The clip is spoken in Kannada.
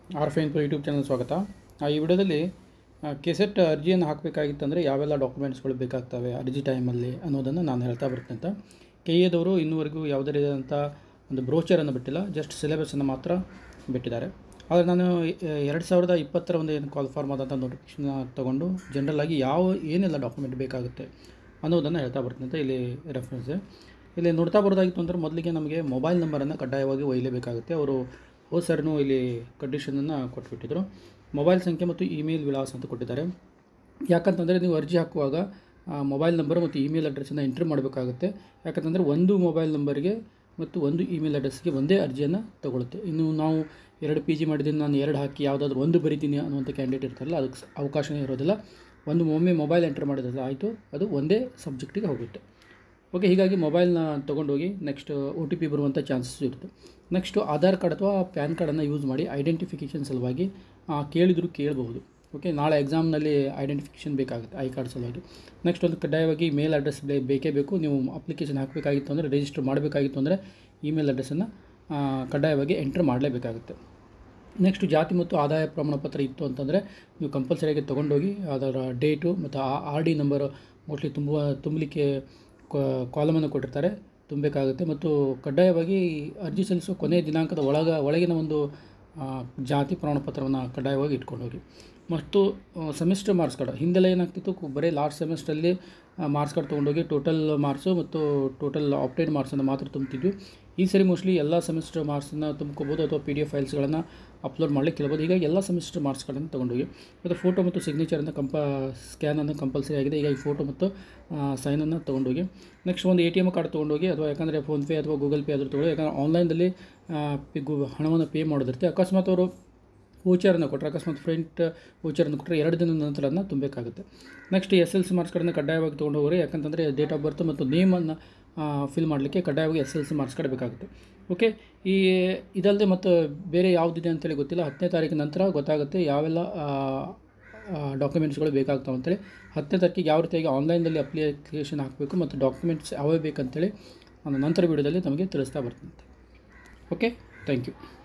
ಆರ್ ಫೈನ್ ಯೂಟ್ಯೂಬ್ ಚಾನಲ್ ಸ್ವಾಗತ ಆ, ಈ ವಿಡಿಯೋದಲ್ಲಿ ಕೆಸೆಟ್ ಅರ್ಜಿಯನ್ನು ಹಾಕಬೇಕಾಗಿತ್ತಂದರೆ ಯಾವೆಲ್ಲ ಡಾಕ್ಯುಮೆಂಟ್ಸ್ಗಳು ಬೇಕಾಗ್ತವೆ ಅರ್ಜಿ ಟೈಮಲ್ಲಿ ಅನ್ನೋದನ್ನು ನಾನು ಹೇಳ್ತಾ ಬರ್ತೀನಿ ಅಂತ ಕೆ ಎದವರು ಇನ್ನೂವರೆಗೂ ಯಾವುದೇ ರೀತಿಯಾದಂಥ ಒಂದು ಬ್ರೋಚರನ್ನು ಬಿಟ್ಟಿಲ್ಲ ಜಸ್ಟ್ ಸಿಲೆಬಸನ್ನು ಮಾತ್ರ ಬಿಟ್ಟಿದ್ದಾರೆ ಆದರೆ ನಾನು ಎರಡು ಸಾವಿರದ ಇಪ್ಪತ್ತರ ಒಂದು ಏನು ಕಾಲ್ ಫಾರ್ಮ್ ಆದಂಥ ನೋಟಿಫಿಕೇಶನ್ ತೊಗೊಂಡು ಜನರಲಾಗಿ ಯಾವ ಏನೆಲ್ಲ ಡಾಕ್ಯುಮೆಂಟ್ ಬೇಕಾಗುತ್ತೆ ಅನ್ನೋದನ್ನು ಹೇಳ್ತಾ ಬರ್ತೀನಿ ಅಂತ ಇಲ್ಲಿ ರೆಫರೆನ್ಸ್ ಇಲ್ಲಿ ನೋಡ್ತಾ ಬರೋದಾಗಿತ್ತು ಅಂದರೆ ಮೊದಲಿಗೆ ನಮಗೆ ಮೊಬೈಲ್ ನಂಬರನ್ನು ಕಡ್ಡಾಯವಾಗಿ ಒಯ್ಯಲೇಬೇಕಾಗುತ್ತೆ ಅವರು ಹೋದ ಸರ್ನು ಇಲ್ಲಿ ಕಂಡೀಷನನ್ನು ಕೊಟ್ಬಿಟ್ಟಿದ್ರು ಮೊಬೈಲ್ ಸಂಖ್ಯೆ ಮತ್ತು ಇಮೇಲ್ ವಿಳಾಸ ಅಂತ ಕೊಟ್ಟಿದ್ದಾರೆ ಯಾಕಂತಂದರೆ ನೀವು ಅರ್ಜಿ ಹಾಕುವಾಗ ಮೊಬೈಲ್ ನಂಬರ್ ಮತ್ತು ಇಮೇಲ್ ಅಡ್ರೆಸ್ಸನ್ನು ಎಂಟ್ರಿ ಮಾಡಬೇಕಾಗುತ್ತೆ ಯಾಕಂತಂದರೆ ಒಂದು ಮೊಬೈಲ್ ನಂಬರ್ಗೆ ಮತ್ತು ಒಂದು ಇಮೇಲ್ ಅಡ್ರೆಸ್ಗೆ ಒಂದೇ ಅರ್ಜಿಯನ್ನು ತಗೊಳುತ್ತೆ ಇನ್ನು ನಾವು ಎರಡು ಪಿ ಜಿ ಮಾಡಿದ್ದೀನಿ ನಾನು ಎರಡು ಹಾಕಿ ಯಾವುದಾದ್ರೂ ಒಂದು ಬರಿತೀನಿ ಅನ್ನುವಂಥ ಕ್ಯಾಂಡಿಡೇಟ್ ಇರ್ತಾರಲ್ಲ ಅದಕ್ಕೆ ಸ- ಅವಕಾಶನೇ ಇರೋದಿಲ್ಲ ಒಂದು ಒಮ್ಮೆ ಮೊಬೈಲ್ ಎಂಟ್ರ್ ಮಾಡಿದ್ರೆ ಆಯಿತು ಅದು ಒಂದೇ ಸಬ್ಜೆಕ್ಟಿಗೆ ಹೋಗುತ್ತೆ ಓಕೆ ಹೀಗಾಗಿ ಮೊಬೈಲ್ನ ತೊಗೊಂಡೋಗಿ ನೆಕ್ಸ್ಟ್ ಒ ಟಿ ಪಿ ಬರುವಂಥ ಚಾನ್ಸಸ್ ಇರುತ್ತೆ ನೆಕ್ಸ್ಟು ಆಧಾರ್ ಕಾರ್ಡ್ ಅಥವಾ ಪ್ಯಾನ್ ಕಾರ್ಡನ್ನು ಯೂಸ್ ಮಾಡಿ ಐಡೆಂಟಿಫಿಕೇಷನ್ ಸಲುವಾಗಿ ಆ, ಕೇಳಿದರೂ ಕೇಳಬಹುದು ಓಕೆ ನಾಳೆ ಎಕ್ಸಾಮ್ನಲ್ಲಿ ಐಡೆಂಟಿಫಿಕೇಷನ್ ಬೇಕಾಗುತ್ತೆ ಐ ಕಾರ್ಡ್ ಸಲುವಾಗಿ ನೆಕ್ಸ್ಟ್ ಒಂದು ಕಡ್ಡಾಯವಾಗಿ ಮೇಲ್ ಅಡ್ರೆಸ್ ಬೇ ಬೇಕೇ ಬೇಕು ನೀವು ಅಪ್ಲಿಕೇಶನ್ ಹಾಕಬೇಕಾಗಿತ್ತು ಅಂದರೆ ರಿಜಿಸ್ಟರ್ ಮಾಡಬೇಕಾಗಿತ್ತು ಅಂದರೆ ಇಮೇಲ್ ಅಡ್ರೆಸ್ಸನ್ನು ಕಡ್ಡಾಯವಾಗಿ ಎಂಟ್ರ್ ಮಾಡಲೇಬೇಕಾಗುತ್ತೆ ನೆಕ್ಸ್ಟ್ ಜಾತಿ ಮತ್ತು ಆದಾಯ ಪ್ರಮಾಣ ಪತ್ರ ಇತ್ತು ಅಂತಂದರೆ ನೀವು ಕಂಪಲ್ಸರಿಯಾಗಿ ತೊಗೊಂಡೋಗಿ ಅದರ ಡೇಟು ಮತ್ತು ಆ ಆರ್ ಡಿ ನಂಬರ್ ಮೋಸ್ಟ್ಲಿ ತುಂಬುವ ತುಂಬಲಿಕ್ಕೆ ಕಾಲಮನ್ನು ಕೊಟ್ಟಿರ್ತಾರೆ ತುಂಬಬೇಕಾಗುತ್ತೆ ಮತ್ತು ಕಡ್ಡಾಯವಾಗಿ ಅರ್ಜಿ ಸಲ್ಲಿಸುವ ಕೊನೆಯ ದಿನಾಂಕದ ಒಳಗ ಒಳಗಿನ ಒಂದು ಆ, ಜಾತಿ ಪ್ರಮಾಣ ಪತ್ರವನ್ನು ಕಡ್ಡಾಯವಾಗಿ ಇಟ್ಕೊಂಡೋಗಿ ಮತ್ತು ಸೆಮಿಸ್ಟರ್ ಮಾರ್ಕ್ಸ್ ಕಾರ್ಡ್ ಹಿಂದೆಲ್ಲ ಏನಾಗ್ತಿತ್ತು ಕು- ಬರೀ ಲಾಸ್ಟ್ ಸೆಮಿಸ್ಟ್ರಲ್ಲಿ ಮಾರ್ಕ್ಸ್ ಕಾರ್ಡ್ ತೊಗೊಂಡೋಗಿ ಟೋಟಲ್ ಮಾರ್ಕ್ಸು ಮತ್ತು ಟೋಟಲ್ ಆಪ್ಟೇಡ್ ಮಾರ್ಕ್ಸನ್ನು ಮಾತ್ರ ತುಂಬ್ತಿದ್ವಿ ಈ ಸರಿ ಮೋಸ್ಟ್ಲಿ ಎಲ್ಲ ಸೆಮಿಸ್ಟರ್ ಮಾರ್ಕ್ಸನ್ನು ತುಂಬ್ಕೋಬೋದು ಅಥವಾ ಪಿ ಡಿ ಎಫ್ ಫೈಲ್ಸ್ಗಳನ್ನು ಅಪ್ಲೋಡ್ ಮಾಡಲಿಕ್ಕೆ ಕೇಳ್ಬೋದು ಹೀಗಾಗಿ ಎಲ್ಲ ಸೆಮಿಸ್ಟರ್ ಮಾರ್ಕ್ಸ್ಗಳನ್ನು ತೊಗೊಂಡೋಗಿ ಮತ್ತು ಫೋಟೋ ಮತ್ತು ಸಿಗ್ನೇಚರನ್ನು ಕಂಪ ಸ್ಕ್ಯಾನನ್ನು ಕಂಪಲ್ಸರಿ ಆಗಿದೆ ಈಗ ಈ ಫೋಟೋ ಮತ್ತು ಸೈನನ್ನು ತೊಗೊಂಡೋಗಿ ನೆಕ್ಸ್ಟ್ ಒಂದು ಎ ಟಿ ಎಮ್ ಕಾರ್ಡ್ ತೊಗೊಂಡೋಗಿ ಅಥವಾ ಯಾಕಂದರೆ ಫೋನ್ಪೇ ಅಥವಾ ಗೂಗಲ್ ಪೇ ಆದರೂ ತೊಗೊಳ್ಳಿ ಯಾಕಂದರೆ ಆನ್ಲೈನಲ್ಲಿ ಹಣವನ್ನು ಪೇ ಮಾಡೋದಿರುತ್ತೆ ಅಕಸ್ಮಾತ್ ಅವರು ವೋಚರನ್ನು ಕೊಟ್ಟರೆ ಅಕಸ್ಮಾತ್ ಫ್ರಂಟ್ ವೋಚರನ್ನು ಕೊಟ್ಟರೆ ಎರಡು ದಿನದ ನಂತರ ಅದನ್ನ ತುಂಬಬೇಕಾಗುತ್ತೆ next S L C marks ಕಾರ್ಡನ್ನು ಕಡ್ಡಾಯವಾಗಿ ತೊಗೊಂಡು ಹೋಗ್ರಿ ಯಾಕಂತಂದರೆ ಡೇಟ್ ಆಫ್ ಬರ್ತ್ ಮತ್ತು ನೇಮನ್ನು ಫಿಲ್ ಮಾಡಲಿಕ್ಕೆ ಕಡ್ಡಾಯವಾಗಿ S L C marks card ಬೇಕಾಗುತ್ತೆ ಓಕೆ ಈ ಇದಲ್ಲದೆ ಮತ್ತು ಬೇರೆ ಯಾವುದಿದೆ ಅಂತೇಳಿ ಗೊತ್ತಿಲ್ಲ ಹತ್ತನೇ ತಾರೀಕಿನ ನಂತರ ಗೊತ್ತಾಗುತ್ತೆ ಯಾವೆಲ್ಲ ಡಾಕ್ಯುಮೆಂಟ್ಸ್ಗಳು ಬೇಕಾಗ್ತಾವೆ ಅಂತೇಳಿ ಹತ್ತನೇ ತಾರೀಕಿಗೆ ಯಾವ ರೀತಿಯಾಗಿ ಆನ್ಲೈನಲ್ಲಿ ಅಪ್ಲಿಕೇಶನ್ ಹಾಕಬೇಕು ಮತ್ತು ಡಾಕ್ಯುಮೆಂಟ್ಸ್ ಯಾವ್ಯಾವ ಬೇಕಂತೇಳಿ ನಾನು ನಂತರ ವಿಡಿಯೋದಲ್ಲಿ ನಮಗೆ ತಿಳಿಸ್ತಾ ಬರ್ತೀನಿ ಓಕೆ ಥ್ಯಾಂಕ್ ಯು